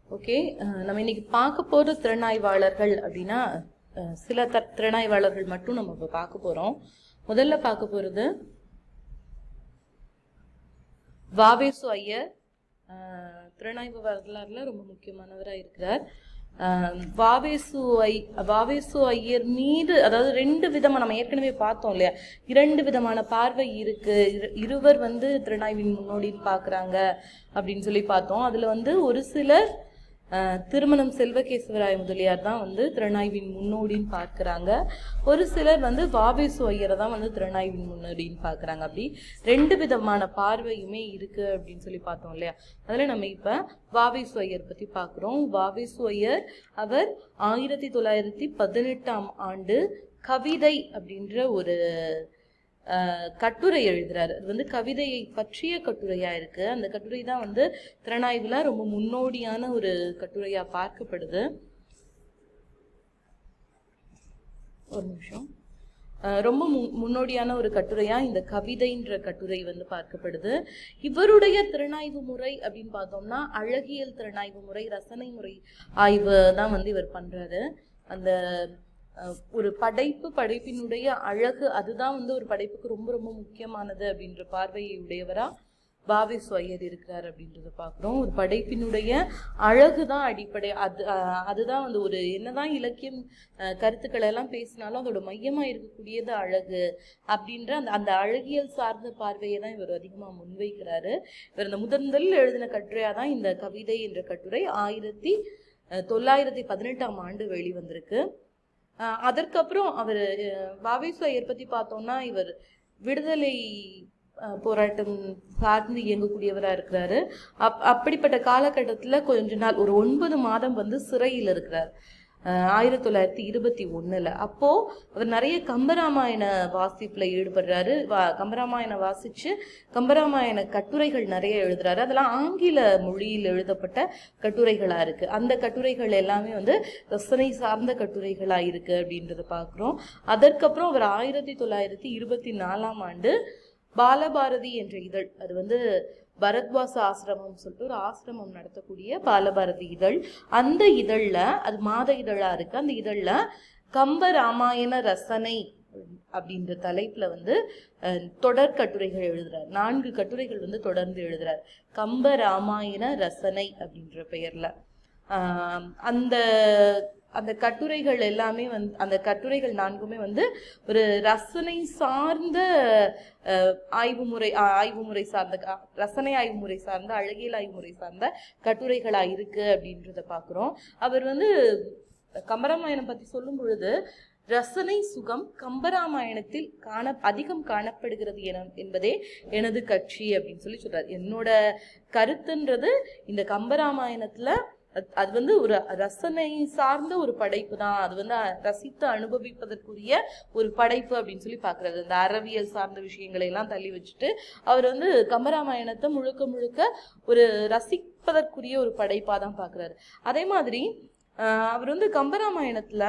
okay நம்ம இன்னைக்கு பார்க்க போகிற திறனாய்வாளர்கள் அப்படின்னா அஹ், சில த திறனாய்வாளர்கள் மட்டும் நம்ம இப்போ பார்க்க போகிறோம் முதல்ல பார்க்க போகிறது வாவேசு ஐயர் அஹ், திறனாய்வு வரலாறுல ரொம்ப முக்கியமானவராக இருக்கிறார் அஹ், வாவேசு ஐ வாவேசு ஐயர் மீது அதாவது ரெண்டு விதமா நம்ம ஏற்கனவே பார்த்தோம் இல்லையா இரண்டு விதமான பார்வை இருக்கு இரு- இருவர் வந்து திறனாய்வின் முன்னோடின்னு பார்க்குறாங்க அப்படின்னு சொல்லி பார்த்தோம் அதுல வந்து ஒரு சிலர் அஹ், திருமணம் செல்வகேசவராய முதலியார் தான் வந்து திறனாய்வின் முன்னோடின்னு பார்க்குறாங்க ஒரு சிலர் வந்து வாவேசு ஐயரை தான் வந்து திறனாய்வின் முன்னோடின்னு பார்க்குறாங்க அப்படி ரெண்டு விதமான பார்வையுமே இருக்கு அப்படின்னு சொல்லி பார்த்தோம் இல்லையா அதில் நம்ம இப்போ வாவேசு ஐயர் பற்றி பார்க்குறோம் வாவேசு ஐயர் அவர் ஆயிரத்தி தொள்ளாயிரத்தி பதினெட்டாம் ஆண்டு கவிதை அப்படின்ற ஒரு அஹ், கட்டுரை எழுதுறாரு அது வந்து கவிதையை பற்றிய கட்டுரையா இருக்கு அந்த கட்டுரை தான் வந்து திறனாய்வுல ரொம்ப முன்னோடியான ஒரு கட்டுரையா பார்க்கப்படுது ஒரு நிமிஷம் அஹ் ரொம்ப மு- முன்னோடியான ஒரு கட்டுரையா இந்த கவிதைன்ற கட்டுரை வந்து பார்க்கப்படுது இவருடைய திறனாய்வு முறை அப்படின்னு பார்த்தோம்னா அழகியல் திறனாய்வு முறை ரசனை முறை ஆய்வு தான் வந்து இவர் பண்றாரு அந்த அஹ், ஒரு படைப்பு படைப்பினுடைய அழகு அதுதான் வந்து ஒரு படைப்புக்கு ரொம்ப ரொம்ப முக்கியமானது அப்படின்ற பார்வையை உடையவரா பாவே ஐயர் இருக்கிறார் அப்படின்றத பார்க்குறோம் ஒரு படைப்பினுடைய அழகு தான் அடிப்படை அது அஹ், அதுதான் வந்து ஒரு என்னதான் இலக்கியம் அஹ், கருத்துக்களை எல்லாம் பேசினாலும் அதோட மையமாக இருக்கக்கூடியது அழகு அப்படின்ற அந்த அந்த அழகியல் சார்ந்த பார்வையை தான் இவர் அதிகமாக முன்வைக்கிறாரு இவர் இந்த முதன் முதலில் எழுதின கட்டுரையாக தான் இந்த கவிதை என்ற கட்டுரை ஆயிரத்தி அஹ், தொள்ளாயிரத்தி பதினெட்டாம் ஆண்டு வெளிவந்திருக்கு அஹ், அதற்கப்புறம் அவர் வாவேசு ஐயர் பற்றி பார்த்தோம்னா இவர் விடுதலை அஹ், போராட்டம் சார்ந்து இயங்கக்கூடியவராக இருக்கிறாரு அப் அப்படிப்பட்ட காலகட்டத்தில் கொஞ்ச நாள் ஒரு ஒன்பது மாதம் வந்து சிறையில் இருக்கிறார் அஹ், ஆயிரத்தி தொள்ளாயிரத்தி இருபத்தி ஒன்றில் அப்போது அவர் நிறைய கம்பராமாயண வாசிப்பில் ஈடுபடுறாரு வா கம்பராமாயணம் வாசித்து கம்பராமாயண கட்டுரைகள் நிறைய எழுதுறாரு அதெல்லாம் ஆங்கில மொழியில் எழுதப்பட்ட கட்டுரைகளாக இருக்குது அந்த கட்டுரைகள் எல்லாமே வந்து ரசனை சார்ந்த கட்டுரைகளாக இருக்குது அப்படின்றத பார்க்குறோம் அதற்கப்புறம் அவர் ஆயிரத்தி தொள்ளாயிரத்தி இருபத்தி நாலாம் ஆண்டு பாலபாரதி என்ற இதழ் அது வந்து பரத்வாச ஆசிரமம் சொல்லிட்டு ஒரு ஆசிரமம் நடத்தக்கூடிய பாலபாரதி இதழ் அந்த இதழில் அது மாத இதழாக இருக்கு அந்த இதழில் கம்ப ராமாயண ரசனை அப்படின்ற தலைப்பில் வந்து அஹ், தொடர் கட்டுரைகள் எழுதுறார் நான்கு கட்டுரைகள் வந்து தொடர்ந்து எழுதுறார் கம்ப ராமாயண ரசனை அப்படின்ற பெயரில் அந்த அந்த கட்டுரைகள் எல்லாமே வந்து அந்த கட்டுரைகள் நான்குமே வந்து ஒரு ரசனை சார்ந்த அஹ், ஆய்வு முறை ஆ- ஆய்வு முறை சார்ந்த க- ரசனை ஆய்வு முறை சார்ந்த அழகியல் ஆய்வு முறை சார்ந்த கட்டுரைகளாக இருக்கு அப்படின்றத பார்க்குறோம் அவர் வந்து கம்பராமாயணம் பற்றி சொல்லும் பொழுது ரசனை சுகம் கம்பராமாயணத்தில் காண அதிகம் காணப்படுகிறது என என்பதே எனது கட்சி அப்படின்னு சொல்லி சொல்றாரு என்னோட கருத்துன்றது இந்த கம்பராமாயணத்துல அது- அது வந்து ஒரு ரசனை சார்ந்த ஒரு படைப்பு தான் அது வந்து அ- ரசித்து அனுபவிப்பதற்குரிய ஒரு படைப்பு அப்படின்னு சொல்லி பார்க்குறாரு இந்த அறவியல் சார்ந்த விஷயங்களை எல்லாம் தள்ளி வச்சுட்டு அவர் வந்து கம்பராமாயணத்தை முழுக்க முழுக்க ஒரு ரசிப்பதற்குரிய ஒரு படைப்பாக தான் பார்க்குறாரு அதே மாதிரி ஆஹ் அவர் வந்து கம்பராமாயணத்தில்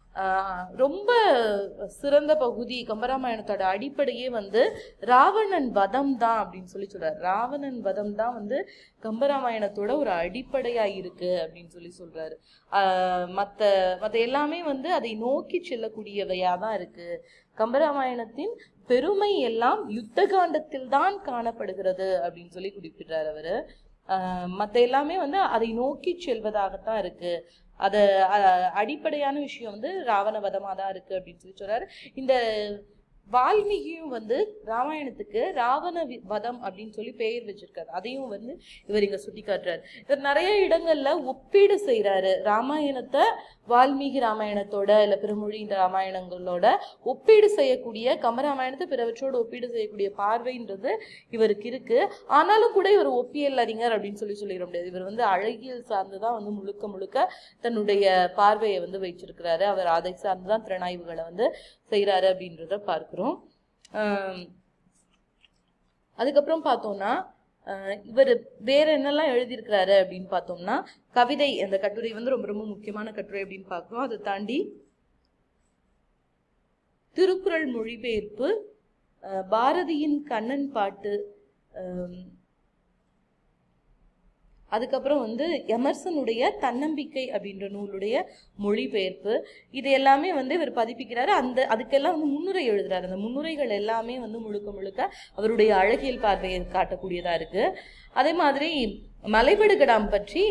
ரொம்ப சிறந்த பகுதி கம்பராமாயணத்தோட அடிப்படையே வந்து ராவணன் வதம் தான் அப்படின்னு சொல்லி சொல்றாரு ராவணன் வதம் தான் வந்து கம்பராமாயணத்தோட ஒரு அடிப்படையா இருக்கு அப்படின்னு சொல்லி சொல்றாரு ஆஹ் மத்த மத்த எல்லாமே வந்து அதை நோக்கி செல்லக்கூடியவையா தான் இருக்கு கம்பராமாயணத்தின் பெருமை எல்லாம் யுத்த காண்டத்தில் தான் காணப்படுகிறது அப்படின்னு சொல்லி குறிப்பிடுறாரு அவரு ஆஹ் மத்த எல்லாமே வந்து அதை நோக்கி செல்வதாகத்தான் இருக்கு அது அஹ், அடிப்படையான விஷயம் வந்து ராவண வதமாக தான் இருக்கு அப்படின்னு சொல்லி சொல்றாரு இந்த வால்மீகியும் வந்து ராமாயணத்துக்கு ராவண வி- வதம் அப்படின்னு சொல்லி பெயர் வச்சிருக்காரு அதையும் வந்து இவர் இங்க சுட்டி காட்டுறாரு இவர் நிறைய இடங்கள்ல ஒப்பீடு செய்றாரு ராமாயணத்தை வால்மீகி ராமாயணத்தோட இல்ல பிறமொழி ராமாயணங்களோட ஒப்பீடு செய்யக்கூடிய கம்பராமாயணத்தை பிறவற்றோட ஒப்பீடு செய்யக்கூடிய பார்வைன்றது இவருக்கு இருக்கு ஆனாலும் கூட இவர் ஒப்பியல் அறிஞர் அப்படின்னு சொல்லி சொல்லிட முடியாது இவர் வந்து அழகியல் சார்ந்துதான் வந்து முழுக்க முழுக்க தன்னுடைய பார்வையை வந்து வச்சிருக்கிறாரு அவர் அதை சார்ந்துதான் திறனாய்வுகளை வந்து செய்றாரு அப்படின்றத பார்க்கிறோம் ஆம், அதுக்கப்புறம் பார்த்தோம்னா அஹ், இவர் வேற என்னெல்லாம் எழுதியிருக்கிறாரு அப்படின்னு பார்த்தோம்னா கவிதை அந்த கட்டுரை வந்து ரொம்ப ரொம்ப முக்கியமான கட்டுரை அப்படின்னு பார்க்குறோம் அதை தாண்டி திருக்குறள் மொழிபெயர்ப்பு அஹ், பாரதியின் கண்ணன் பாட்டு அஹ், அதுக்கப்புறம் வந்து எமர்சனுடைய தன்னம்பிக்கை அப்படின்ற நூலுடைய மொழிபெயர்ப்பு இது எல்லாமே வந்து இவர் பதிப்பிக்கிறாரு அந்த அதுக்கெல்லாம் வந்து முன்னுரை எழுதுறாரு அந்த முன்னுரைகள் எல்லாமே வந்து முழுக்க முழுக்க அவருடைய அழகியல் பார்வையை காட்டக்கூடியதா இருக்கு அதே மாதிரி மலைபடுகடாம் பற்றி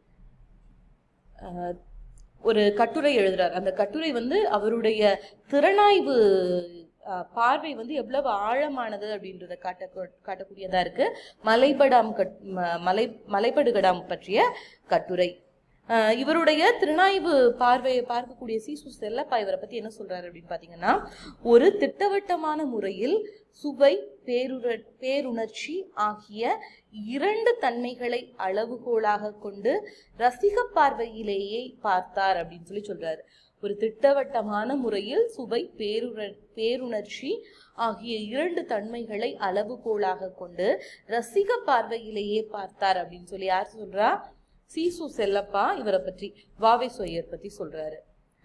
அஹ், ஒரு கட்டுரை எழுதுறார் அந்த கட்டுரை வந்து அவருடைய திறனாய்வு அஹ், பார்வை வந்து எவ்வளவு ஆழமானது அப்படின்றத காட்ட காட்டக்கூடியதா இருக்கு மலைபடாம் கட் ம- மலை மலைபடுகடாம் பற்றிய கட்டுரை அஹ், இவருடைய திறனாய்வு பார்வையை பார்க்கக்கூடிய சீசு செல்லப்பா இவரை பத்தி என்ன சொல்றாரு அப்படின்னு பாத்தீங்கன்னா ஒரு திட்டவட்டமான முறையில் சுவை பேருர பேருணர்ச்சி ஆகிய இரண்டு தன்மைகளை அளவுகோலாக கொண்டு ரசிக பார்வையிலேயே பார்த்தார் அப்படின்னு சொல்லி சொல்றாரு ஒரு திட்டவட்டமான முறையில் சுவை பேருண பேருணர்ச்சி ஆகிய இரண்டு தன்மைகளை அளவுகோலாக கொண்டு ரசிக பார்வையிலேயே பார்த்தார் அப்படின்னு சொல்லி யார் சொல்றா சீசு செல்லப்பா இவரை பற்றி வாவே சொய்யர் பத்தி சொல்றாரு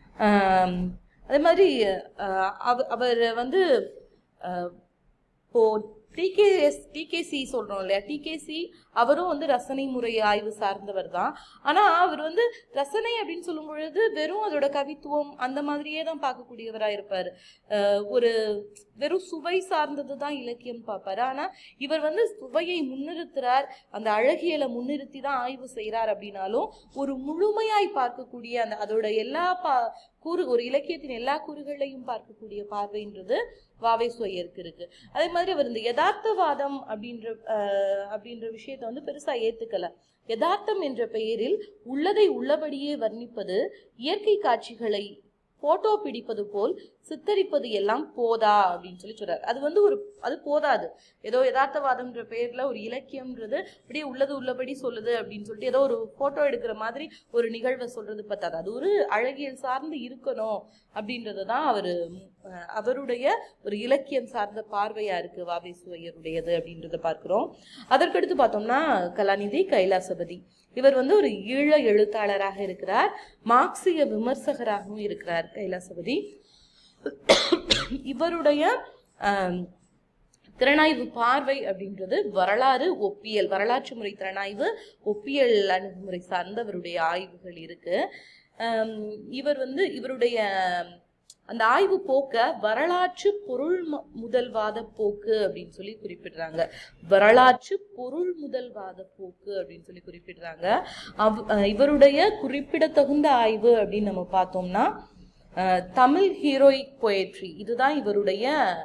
ஆம், அதே மாதிரி அஹ், அவ- அவர் வந்து அஹ், இப்போ டிகேஎஸ் டிகேசி சொல்றோம் இல்லையா டிகேசி அவரும் வந்து ரசனை முறை ஆய்வு சார்ந்தவர் தான் ஆனா அவர் வந்து ரசனை அப்படின்னு சொல்லும் பொழுது வெறும் அதோட கவித்துவம் அந்த மாதிரியே தான் பார்க்கக்கூடியவரா இருப்பாரு அஹ் ஒரு வெறும் சுவை சார்ந்தது தான் இலக்கியம் பார்ப்பாரு ஆனா இவர் வந்து சுவையை முன்னிறுத்துறார் அந்த அழகியலை முன்னிறுத்தி தான் ஆய்வு செய்றார் அப்படின்னாலும் ஒரு முழுமையாய் பார்க்கக்கூடிய அந்த அதோட எல்லா பா கூறு ஒரு இலக்கியத்தின் எல்லா கூறுகளையும் பார்க்கக்கூடிய பார்வைன்றது வாவே சுவையருக்கு இருக்கு அதே மாதிரி அவர் இந்த யதார்த்தவாதம் அப்படின்ற அஹ், அப்படின்ற விஷயத்தை வந்து பெருசா ஏத்துக்கல யதார்த்தம் என்ற பெயரில் உள்ளதை உள்ளபடியே வர்ணிப்பது இயற்கை காட்சிகளை போட்டோ பிடிப்பது போல் சித்தரிப்பது எல்லாம் போதா அப்படின்னு சொல்லி சொல்றாரு அது வந்து ஒரு அது போதாது ஏதோ யதார்த்தவாதம்ன்ற பெயர்ல ஒரு இலக்கியம்ன்றது அப்படியே உள்ளது உள்ளபடி சொல்லுது அப்படின்னு சொல்லிட்டு ஏதோ ஒரு போட்டோ எடுக்கிற மாதிரி ஒரு நிகழ்வை சொல்றது பத்தாது அது ஒரு அழகியல் சார்ந்து இருக்கணும் அப்படின்றது தான் அவரு அஹ், அவருடைய ஒரு இலக்கியம் சார்ந்த பார்வையா இருக்கு வாவே சுவையருடையது அப்படின்றத பார்க்கிறோம் அதற்கடுத்து பார்த்தோம்னா கலாநிதி கைலாசபதி இவர் வந்து ஒரு ஈழ எழுத்தாளராக இருக்கிறார் மார்க்சிய விமர்சகராகவும் இருக்கிறார் கைலாசபதி இவருடைய ஆம், திறனாய்வு பார்வை அப்படின்றது வரலாறு ஒப்பியல் வரலாற்று முறை திறனாய்வு ஒப்பியல் அணுகுமுறை சார்ந்தவருடைய ஆய்வுகள் இருக்கு ஆம், இவர் வந்து இவருடைய அந்த ஆய்வு போக்க வரலாற்று பொருள் ம- முதல்வாத போக்கு அப்படின்னு சொல்லி குறிப்பிடுறாங்க வரலாற்று பொருள் முதல்வாத போக்கு அப்படின்னு சொல்லி குறிப்பிடுறாங்க அவ் அஹ் இவருடைய குறிப்பிடத்தகுந்த ஆய்வு அப்படின்னு நம்ம பார்த்தோம்னா அஹ், தமிழ் ஹீரோயிக் பொயட்ரி இதுதான் இவருடைய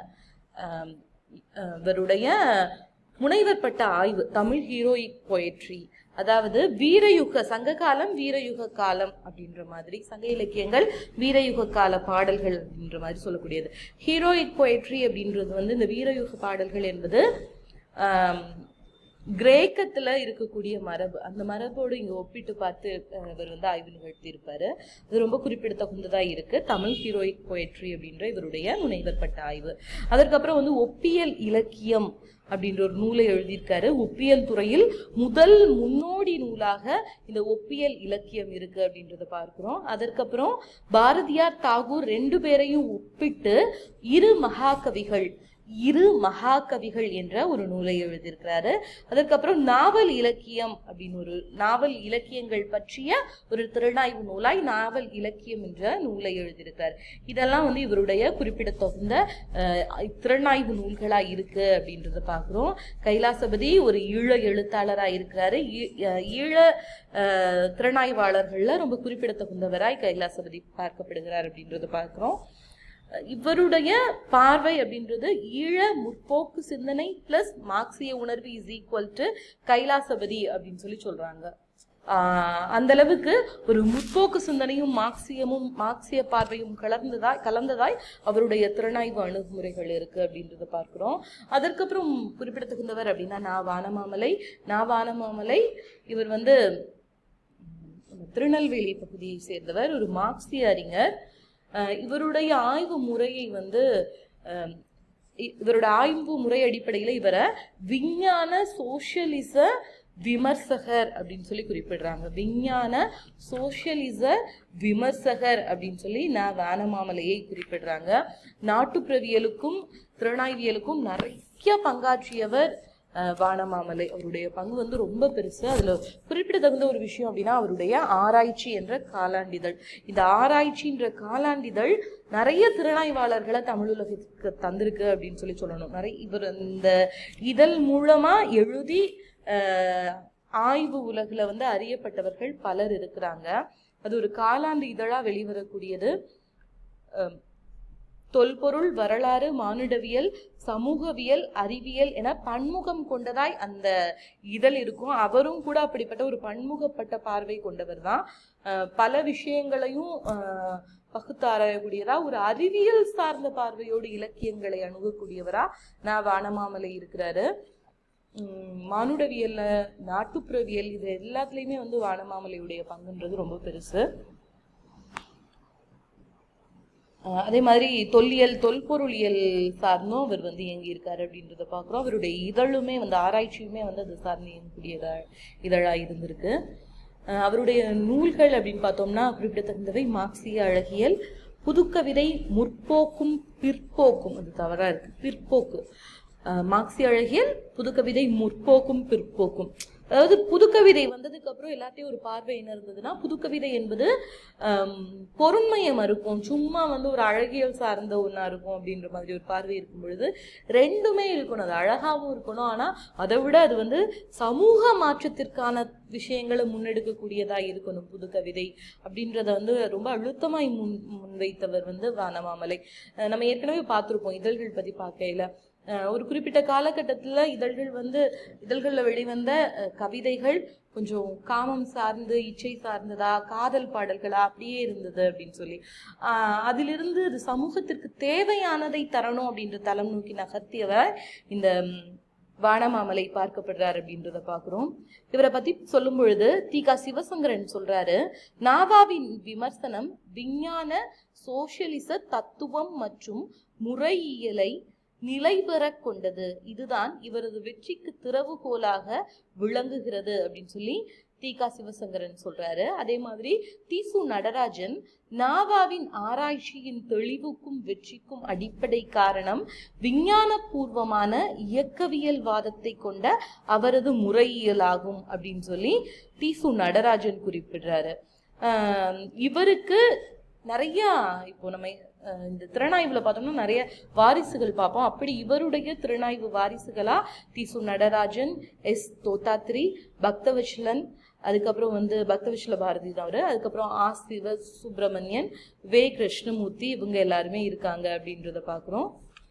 ஆம், அஹ், இவருடைய முனைவர் பட்ட ஆய்வு தமிழ் ஹீரோயிக் பொயட்ரி அதாவது வீரயுக சங்க காலம் வீரயுக காலம் அப்படின்ற மாதிரி சங்க இலக்கியங்கள் வீரயுக கால பாடல்கள் அப்படின்ற மாதிரி சொல்லக்கூடியது ஹீரோயிக் பொயட்ரி அப்படின்றது வந்து இந்த வீரயுக பாடல்கள் என்பது ஆம், கிரேக்கத்துல இருக்கக்கூடிய மரபு அந்த மரபோடு இங்க ஒப்பிட்டு பார்த்து அஹ், இவர் வந்து ஆய்வு நிகழ்த்தி இருப்பாரு அது ரொம்ப குறிப்பிடத்தகுந்ததா இருக்கு தமிழ் ஹீரோயிக் பொயட்ரி அப்படின்ற இவருடைய முனைவர் பட்ட ஆய்வு அதற்கப்புறம் வந்து ஒப்பியல் இலக்கியம் அப்படின்ற ஒரு நூலை எழுதியிருக்காரு ஒப்பியல் துறையில் முதல் முன்னோடி நூலாக இந்த ஒப்பியல் இலக்கியம் இருக்கு அப்படின்றத பார்க்கிறோம் அதற்கப்புறம் பாரதியார் தாகூர் ரெண்டு பேரையும் ஒப்பிட்டு இரு மகாகவிகள் இரு மகாகவிகள் என்ற ஒரு நூலை எழுதியிருக்கிறாரு அதற்கப்புறம் நாவல் இலக்கியம் அப்படின்னு ஒரு நாவல் இலக்கியங்கள் பற்றிய ஒரு திறனாய்வு நூலாய் நாவல் இலக்கியம் என்ற நூலை எழுதியிருக்கிறார் இதெல்லாம் வந்து இவருடைய குறிப்பிடத்தகுந்த அஹ், திறனாய்வு நூல்களா இருக்கு அப்படின்றத பார்க்கிறோம் கைலாசபதி ஒரு ஈழ எழுத்தாளரா இருக்கிறாரு ஈ- அஹ், ஈழ அஹ், திறனாய்வாளர்கள்ல ரொம்ப குறிப்பிடத்தகுந்தவராய் கைலாசபதி பார்க்கப்படுகிறார் அப்படின்றத பார்க்கிறோம் இவருடைய பார்வை அப்படின்றது ஈழ முற்போக்கு சிந்தனை பிளஸ் மார்க்சிய உணர்வு இஸ் ஈக்குவல் டு கைலாசபதி அப்படின்னு சொல்லி சொல்றாங்க ஆஹ் அந்த அளவுக்கு ஒரு முற்போக்கு சிந்தனையும் மார்க்சியமும் மார்க்சிய பார்வையும் கலந்ததாய் கலந்ததாய் அவருடைய திறனாய்வு அணுகுமுறைகள் இருக்கு அப்படின்றத பார்க்கிறோம் அதற்கப்புறம் குறிப்பிடத்தகுந்தவர் அப்படின்னா நா வானமாமலை நா வானமாமலை இவர் வந்து உம், திருநெல்வேலி பகுதியை சேர்ந்தவர் ஒரு மார்க்சிய அறிஞர் அஹ் இவருடைய ஆய்வு முறையை வந்து அஹ், இ- இவரோட ஆய்வு முறை அடிப்படையில் இவரை விஞ்ஞான சோஷியலிச விமர்சகர் அப்படின்னு சொல்லி குறிப்பிடுறாங்க விஞ்ஞான சோஷியலிச விமர்சகர் அப்படின்னு சொல்லி நான் வானமாமலையை குறிப்பிடுறாங்க நாட்டுப்பிரவியலுக்கும் திறனாய்வியலுக்கும் நிறைய பங்காற்றியவர் அஹ், வானமாமலை அவருடைய பங்கு வந்து ரொம்ப பெருசு அதுல குறிப்பிடத்தகுந்த ஒரு விஷயம் அப்படின்னா அவருடைய ஆராய்ச்சி என்ற காலாண்டிதழ் இந்த ஆராய்ச்சின்ற காலாண்டிதழ் நிறைய திறனாய்வாளர்களை தமிழுலகத்துக்கு தந்திருக்கு அப்படின்னு சொல்லி சொல்லணும் நிறைய இவர் இந்த இதழ் மூலமா எழுதி அஹ், ஆய்வு உலகில் வந்து அறியப்பட்டவர்கள் பலர் இருக்கிறாங்க அது ஒரு காலாண்டு இதழா வெளிவரக்கூடியது அஹ், தொல்பொருள் வரலாறு மானுடவியல் சமூகவியல் அறிவியல் என பன்முகம் கொண்டதாய் அந்த இதழ் இருக்கும் அவரும் கூட அப்படிப்பட்ட ஒரு பன்முகப்பட்ட பார்வை கொண்டவர் தான் பல விஷயங்களையும் அஹ், பகுத்தாராயக்கூடியதா ஒரு அறிவியல் சார்ந்த பார்வையோடு இலக்கியங்களை அணுகக்கூடியவரா நான் வானமாமலை இருக்கிறாரு உம், மானுடவியல்ல நாட்டுப்புறவியல் இது எல்லாத்துலேயுமே வந்து வானமாமலையுடைய பங்குன்றது ரொம்ப பெருசு அஹ் அதே மாதிரி தொல்லியல் தொல்பொருளியல் சார்ந்தும் அவர் வந்து இயங்கியிருக்காரு அப்படின்றத பார்க்குறோம் அவருடைய இதழுமே வந்து ஆராய்ச்சியுமே வந்து அது சார்ந்து இயங்கக்கூடிய இதழ் இதழாக இருந்திருக்கு அஹ் அவருடைய நூல்கள் அப்படின்னு பார்த்தோம்னா குறிப்பிடத்தகுந்தவை மார்க்சிய அழகியல் புதுக்கவிதை முற்போக்கும் பிற்போக்கும் அது தவறா இருக்கு பிற்போக்கு அஹ் மார்க்சிய அழகியல் புதுக்கவிதை முற்போக்கும் பிற்போக்கும் அதாவது புதுக்கவிதை வந்ததுக்கு அப்புறம் எல்லாத்தையும் ஒரு பார்வை என்ன இருந்ததுன்னா புதுக்கவிதை என்பது ஆம், பொருண்மையை மறுக்கும் சும்மா வந்து ஒரு அழகியல் சார்ந்த ஒன்றா இருக்கும் அப்படின்ற மாதிரி ஒரு பார்வை இருக்கும் பொழுது ரெண்டுமே இருக்கணும் அது அழகாகவும் இருக்கணும் ஆனால் அதை விட அது வந்து சமூக மாற்றத்திற்கான விஷயங்களை முன்னெடுக்கக்கூடியதா இருக்கணும் புதுக்கவிதை அப்படின்றத வந்து ரொம்ப அழுத்தமாய் முன் முன்வைத்தவர் வந்து வானமாமலை அஹ் நம்ம ஏற்கனவே பார்த்துருப்போம் இதழ்கள் பற்றி பார்க்கையில அஹ் ஒரு குறிப்பிட்ட காலகட்டத்தில் இதழ்கள் வந்து இதழ்களில் வெளிவந்த அஹ், கவிதைகள் கொஞ்சம் காமம் சார்ந்து இச்சை சார்ந்ததா காதல் பாடல்களா அப்படியே இருந்தது அப்படின்னு சொல்லி ஆஹ் அதிலிருந்து அது சமூகத்திற்கு தேவையானதை தரணும் அப்படின்ற தளம் நோக்கி நகர்த்தியவர் இந்த ம், வானமாமலை பார்க்கப்படுறார் அப்படின்றத பார்க்குறோம் இவரை பத்தி சொல்லும் பொழுது தீகா சிவசங்கரன் சொல்றாரு நாவாவின் விமர்சனம் விஞ்ஞான சோஷலிச தத்துவம் மற்றும் முறையியலை நிலை பெறக் கொண்டது இதுதான் இவரது வெற்றிக்கு திறவுகோலாக விளங்குகிறது அப்படின்னு சொல்லி தீகா சிவசங்கரன் சொல்றாரு அதே மாதிரி தீசு நடராஜன் நாவாவின் ஆராய்ச்சியின் தெளிவுக்கும் வெற்றிக்கும் அடிப்படை காரணம் விஞ்ஞானபூர்வமான இயக்கவியல் வாதத்தை கொண்ட அவரது முறையியலாகும் அப்படின்னு சொல்லி தீசு நடராஜன் குறிப்பிடுறாரு ஆஹ் இவருக்கு நிறைய இப்போ நம்ம அஹ், இந்த திறனாய்வுல பார்த்தோம்னா நிறைய வாரிசுகள் பார்ப்போம் அப்படி இவருடைய திறனாய்வு வாரிசுகளா தீசு நடராஜன் எஸ் தோத்தாத்ரி பக்தவச்சலன் அதுக்கப்புறம் வந்து பக்தவிஷ்ல பாரதி தான் அவரு அதுக்கப்புறம் ஆ சிவ சுப்பிரமணியன் வே கிருஷ்ணமூர்த்தி இவங்க எல்லாருமே இருக்காங்க அப்படின்றத பார்க்குறோம்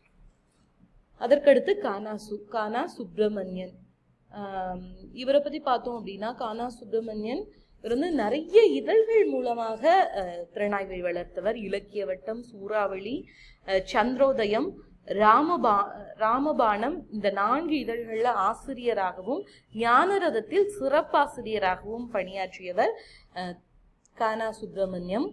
அதற்கடுத்து கானா சு கானா சுப்பிரமணியன் ஆம், இவரை பத்தி பார்த்தோம் அப்படின்னா கானா சுப்பிரமணியன் இவர் வந்து நிறைய இதழ்கள் மூலமாக அஹ், திறனாய்வை வளர்த்தவர் இலக்கிய வட்டம் சூறாவளி அஹ், சந்திரோதயம் ராமபா ராமபாணம் இந்த நான்கு இதழ்களில் ஆசிரியராகவும் ஞானரதத்தில் சிறப்பாசிரியராகவும் பணியாற்றியவர் அஹ், கானா சுப்பிரமணியம்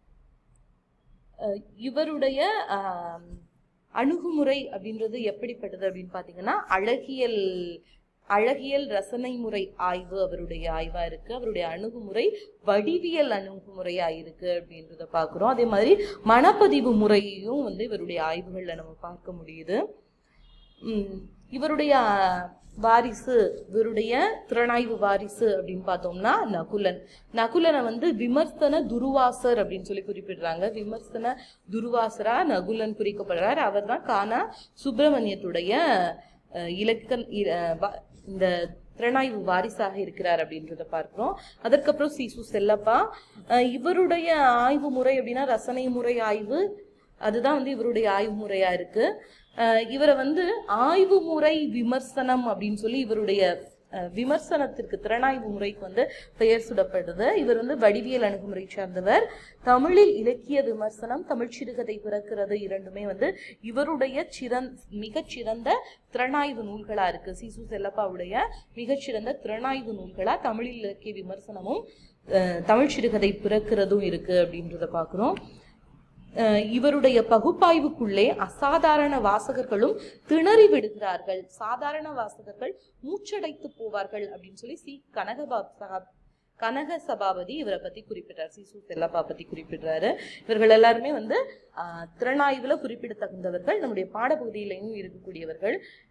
அஹ், இவருடைய ஆம், அணுகுமுறை அப்படின்றது எப்படிப்பட்டது அப்படின்னு பார்த்தீங்கன்னா அழகியல் அழகியல் ரசனை முறை ஆய்வு அவருடைய ஆய்வா இருக்கு அவருடைய அணுகுமுறை வடிவியல் அணுகுமுறையா இருக்கு அப்படின்றத பார்க்குறோம் அதே மாதிரி மனப்பதிவு முறையையும் வந்து இவருடைய ஆய்வுகள்ல நம்ம பார்க்க முடியுது உம் இவருடைய வாரிசு இவருடைய திறனாய்வு வாரிசு அப்படின்னு பார்த்தோம்னா நகுலன் நகுலனை வந்து விமர்சன துருவாசர் அப்படின்னு சொல்லி குறிப்பிடுறாங்க விமர்சன துருவாசரா நகுலன் குறிக்கப்படுறார் அவர் தான் கானா சுப்பிரமணியத்துடைய அஹ், இலக்கண இ- அஹ், வ- இந்த திறனாய்வு வாரிசாக இருக்கிறார் அப்படின்றத பார்க்கிறோம் அதற்கப்புறம் சிசு செல்லப்பா அஹ், இவருடைய ஆய்வு முறை அப்படின்னா ரசனை முறை ஆய்வு அதுதான் வந்து இவருடைய ஆய்வு முறையா இருக்கு அஹ் இவரை வந்து ஆய்வு முறை விமர்சனம் அப்படின்னு சொல்லி இவருடைய அஹ், விமர்சனத்திற்கு திறனாய்வு முறைக்கு வந்து பெயர் சுடப்படுது இவர் வந்து வடிவியல் அணுகுமுறை சார்ந்தவர் தமிழில் இலக்கிய விமர்சனம் தமிழ் சிறுகதை பிறக்கிறது இரண்டுமே வந்து இவருடைய சிறந் மிகச்சிறந்த திறனாய்வு நூல்களா இருக்கு சிசு செல்லப்பாவுடைய மிகச்சிறந்த திறனாய்வு நூல்களா தமிழில் இலக்கிய விமர்சனமும் அஹ், தமிழ் சிறுகதை பிறக்கிறதும் இருக்கு அப்படின்றத பார்க்குறோம் அஹ் இவருடைய பகுப்பாய்வுக்குள்ளே அசாதாரண வாசகர்களும் திணறி விடுகிறார்கள் சாதாரண வாசகர்கள் மூச்சடைத்து போவார்கள் அப்படின்னு சொல்லி சி கனகபா சகா- கனக சபாபதி இவரை பத்தி குறிப்பிட்டார் சிசு செல்லப்பா பத்தி குறிப்பிடுறாரு இவர்கள் எல்லாருமே வந்து ஆஹ், திறனாய்வுல குறிப்பிடத்தகுந்தவர்கள் நம்முடைய பாடப்பகுதியிலையும் இருக்கக்கூடியவர்கள்